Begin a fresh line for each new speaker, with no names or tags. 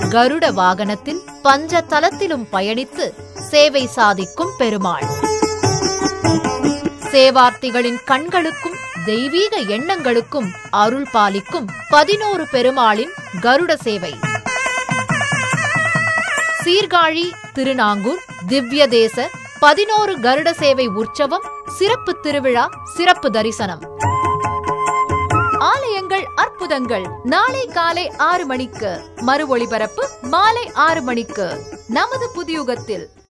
கருட வாகனத்தில் பஞ்ச தலத்திலும் பயணித்து சேவை சாதிக்கும் பெருமாள் சேவார்த்திகளின் கண்களுக்கும் தெய்வீக எண்ணங்களுக்கும் அருள் பாலிக்கும் பதினோரு பெருமாளின் கருட சேவை சீர்காழி திருநாங்கூர் திவ்ய தேச பதினோரு கருட சேவை உற்சவம் சிறப்பு திருவிழா சிறப்பு தரிசனம் ஆலயங்கள் அற்புதங்கள் நாளை காலை ஆறு மணிக்கு மறு ஒளிபரப்பு மாலை ஆறு மணிக்கு நமது புதியுகத்தில்